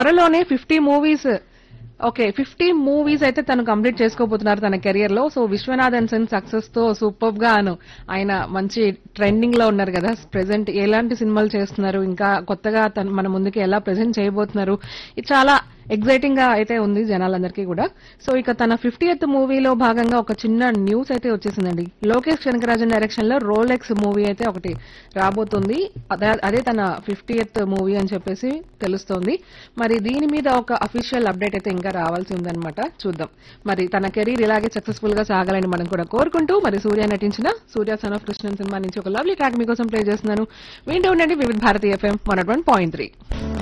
త్వరలోనే fifty movies okay fifty movies అయితే తను కంప్లీట్ చేసుకోబోతున్నారు తన కెరియర్ లో సో విశ్వనాథన్ సెన్ సక్సెస్ తో సూపర్ గా అను ఆయన మంచి ట్రెండింగ్ లో ఉన్నారు కదా ప్రెసెంట్ ఎలాంటి సినిమాలు చేస్తున్నారు ఇంకా కొత్తగా తను మన ముందుకి ఎలా ప్రెసెంట్ చేయబోతున్నారు ఇది చాలా ఎగ్జైటింగ్ గా అయితే ఉంది జనాలందరికీ కూడా సో ఇక తన ఫిఫ్టీయత్ మూవీలో భాగంగా ఒక చిన్న న్యూస్ అయితే వచ్చేసిందండి లోకేష్ కనకరాజన్ డైరెక్షన్ లో రోలెక్స్ మూవీ అయితే ఒకటి రాబోతుంది అదే- అదే తన ఫిఫ్టీయత్ మూవీ అని చెప్పేసి తెలుస్తోంది మరి దీని మీద ఒక అఫీషియల్ అప్డేట్ అయితే ఇంకా రావాల్సి ఉందన్నమాట చూద్దాం మరి తన కెరీర్ ఇలాగే సక్సెస్ఫుల్ గా సాగాలని మనం కూడా కోరుకుంటూ మరి సూర్య నటించిన సూర్య సన్ ఆఫ్ కృష్ణన్ సినిమా నుంచి ఒక లవ్లీ ట్రాక్ మీకోసం ప్లే చేస్తున్నాను వింటూ ఉండండి వివిధ భారతీయ ఎఫ్ఎం వన్ పాయింట్ త్రీ